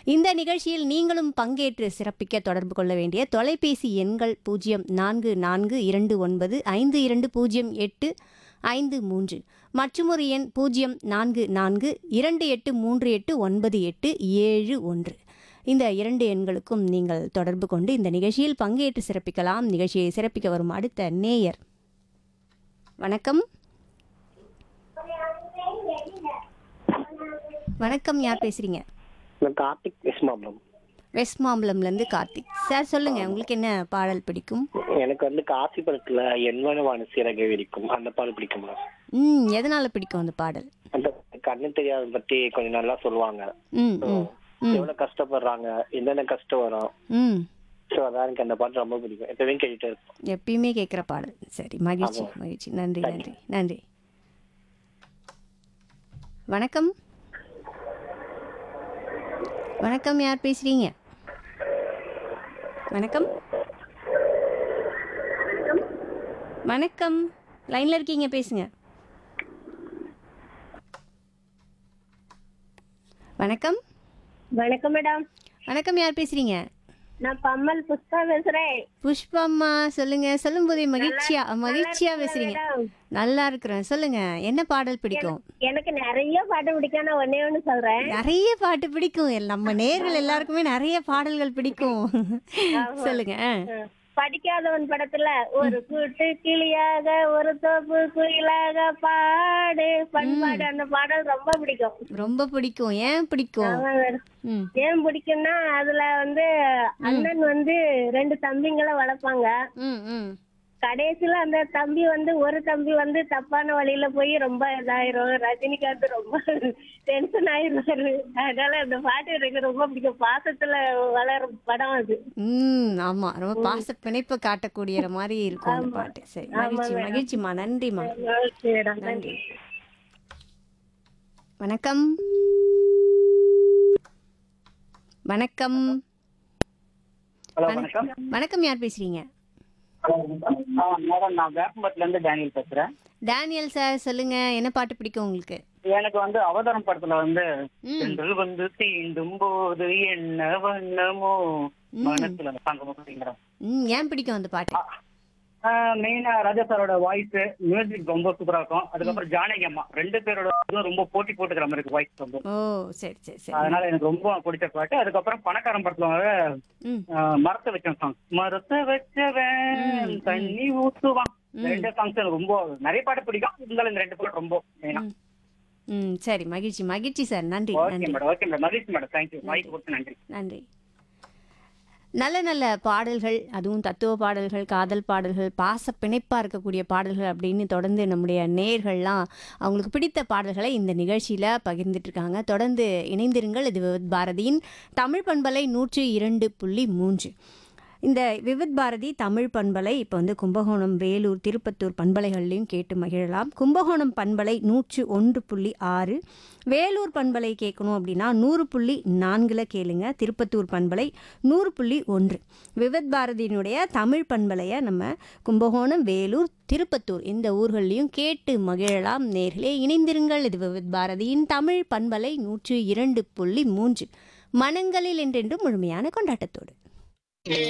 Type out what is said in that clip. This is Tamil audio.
இந்த நிகழ்ச்சியில் நீங்களும் பங்கேற்று சிறப்பிக்க தொடர்பு கொள்ள வேண்டிய தொலைபேசி எண்கள் பூஜ்ஜியம் நான்கு நான்கு இரண்டு ஒன்பது ஐந்து இரண்டு பூஜ்ஜியம் எட்டு ஐந்து மூன்று மற்றுமொரு எண் பூஜ்ஜியம் நான்கு நான்கு இரண்டு எட்டு மூன்று எட்டு ஒன்பது எட்டு ஏழு ஒன்று இந்த இரண்டு எண்களுக்கும் நீங்கள் தொடர்பு கொண்டு இந்த நிகழ்ச்சியில் பங்கேற்று சிறப்பிக்கலாம் நிகழ்ச்சியை சிறப்பிக்க வரும் அடுத்த நேயர் வணக்கம் வணக்கம் யார் பேசுறீங்க நான் கார்த்திக் விஸ்மாபுரம் வெஸ்ட் மாம்பலம்லேருந்து கார்த்திக் சார் சொல்லுங்க உங்களுக்கு என்ன பாடல் பிடிக்கும் எனக்கு வந்து காசி படத்துல என்வனவான சிறகை விரிக்கும் அந்த பாடல் பிடிக்கும் மேடம் ம் எதனால பிடிக்கும் அந்த பாடல் அந்த கண்ணு தெரியாத பத்தி கொஞ்சம் நல்லா சொல்லுவாங்க ம் ம் ம் எவ்வளவு கஷ்டப்படுறாங்க என்னென்ன கஷ்டம் வரும் ம் ஸோ அதான் எனக்கு அந்த பாட்டு ரொம்ப பிடிக்கும் எப்பவுமே கேட்டுட்டே இருப்போம் எப்பயுமே கேட்குற பாடல் சரி மகிழ்ச்சி மகிழ்ச்சி நன்றி நன்றி நன்றி வணக்கம் வணக்கம் யார் பேசுறீங்க வணக்கம் வணக்கம் லைன்ல இருக்கீங்க பேசுங்க வணக்கம் வணக்கம் மேடம் வணக்கம் யார் பேசுறீங்க நான் பம்மல் புஷ்பா பேசுறேன் புஷ்பம்மா சொல்லுங்க சொல்லும் போதே மகிழ்ச்சியா மகிழ்ச்சியா பேசுறீங்க மேடம் நல்லா இருக்கிறேன் சொல்லுங்க என்ன பாடல் பிடிக்கும் எனக்கு நிறைய பாட்டு பிடிக்கும் நான் ஒன்னே ஒண்ணு சொல்றேன் நிறைய பாட்டு பிடிக்கும் எல்- நம்ம நேர்கள் எல்லாருக்குமே நிறைய பாடல்கள் பிடிக்கும் சொல்லுங்க ஆ. படிக்காதவன் படத்துல ஒரு கூட்டு கிளியாக ஒரு தோப்பு குயிலாக பாடு பண்பாடு அந்த பாடல் ரொம்ப பிடிக்கும் ரொம்ப பிடிக்கும் ஏன் பிடிக்கும் ஆமா மேடம். ம் ஏன் பிடிக்கும்னா அதுல வந்து அண்ணன் வந்து ரெண்டு தம்பிங்களை வளர்ப்பாங்க ம் ம் கடைசியில அந்த தம்பி வந்து ஒரு தம்பி வந்து தப்பான வழியில போய் ரொம்ப இதாயிரும் ரஜினிகாந்த் ரொம்ப டென்ஷன் ஆயிருவாரு அதனால அந்த பாட்டு எனக்கு ரொம்ப பிடிக்கும் பாசத்துல வளரும் படம் அது ம் ஆமா ரொம்ப பாச பிணைப்பு காட்டக்கூடிய மாதிரி இருக்கும் அந்த பாட்டு சரி மகிழ்ச்சி மகிழ்ச்சிம்மா நன்றிம்மா ஓகே மேடம் நன்றி வணக்கம் வணக்கம் ஹலோ வணக்கம் வணக்கம் யார் பேசுறீங்க ஆ மேடம் நான் வேப்பம்பட்டில இருந்து டேனியல் பேசுறேன் டேனியல் சார் சொல்லுங்க என்ன பாட்டு பிடிக்கும் உங்களுக்கு எனக்கு வந்து அவதாரம் படத்துல வந்து ம். சென்றல் வந்து தீண்டும் போது என்ன வண்ணமோ மனசுல அந்த சாங் ரொம்ப பிடிக்கும் மேடம் ம் ஏன் பிடிக்கும் அந்த பாட்டு மெயினா ராஜா சாரோட வாய்ஸ் மியூசிக் ரொம்ப சூப்பரா இருக்கும் அதுக்கப்புறம் ஜானகி அம்மா ரெண்டு பேரோட இதுவும் ரொம்ப போட்டி போட்டுக்கிற மாதிரி இருக்கு வாய்ஸ் ரொம்ப ஓ சரி சரி சரி அதனால எனக்கு ரொம்ப பிடிச்ச பாட்டு அதுக்கப்புறம் பணக்காரன் படத்துல வர ம் ஆ, மரத்தை வச்ச சாங் மரத்தை வச்சவன் தண்ணி ஊத்துவான் இந்த ரெண்டு சாங்ஸ் எனக்கு ரொம்ப நிறைய பாட்டு பிடிக்கும் இருந்தாலும் இந்த ரெண்டு பாட்டு ரொம்ப மெயினா ம். ம் சரி மகிழ்ச்சி மகிழ்ச்சி சார் நன்றி ஓகே நன்றி மேடம் ஓகே மேடம் மகிழ்ச்சி மேடம் தேங்க்யூ வாய்ப்பு கொடுத்து நன்றி நன்றி நல்ல நல்ல பாடல்கள் அதுவும் தத்துவ பாடல்கள் காதல் பாடல்கள் பாச பிணைப்பாக இருக்கக்கூடிய பாடல்கள் அப்படின்னு தொடர்ந்து நம்முடைய நேர்கள்லாம் அவங்களுக்கு பிடித்த பாடல்களை இந்த நிகழ்ச்சியில் பகிர்ந்துட்டு இருக்காங்க தொடர்ந்து இணைந்திருங்கள் இது விவித் பாரதியின் தமிழ் பண்பலை நூற்றி இரண்டு புள்ளி மூன்று இந்த விவித் பாரதி தமிழ் பண்பலை இப்போ வந்து கும்பகோணம் வேலூர் திருப்பத்தூர் பண்பலைகள்லையும் கேட்டு மகிழலாம் கும்பகோணம் பண்பலை நூற்று ஒன்று புள்ளி ஆறு வேலூர் பண்பலை கேட்கணும் அப்படின்னா நூறு புள்ளி நான்கில் கேளுங்க திருப்பத்தூர் பண்பலை நூறு புள்ளி ஒன்று விவித் பாரதியினுடைய தமிழ் பண்பலையை நம்ம கும்பகோணம் வேலூர் திருப்பத்தூர் இந்த ஊர்கள்லையும் கேட்டு மகிழலாம் நேர்களே இணைந்திருங்கள் இது விவித் பாரதியின் தமிழ் பண்பலை நூற்று இரண்டு புள்ளி மூன்று மனங்களில் என்றென்றும் முழுமையான கொண்டாட்டத்தோடு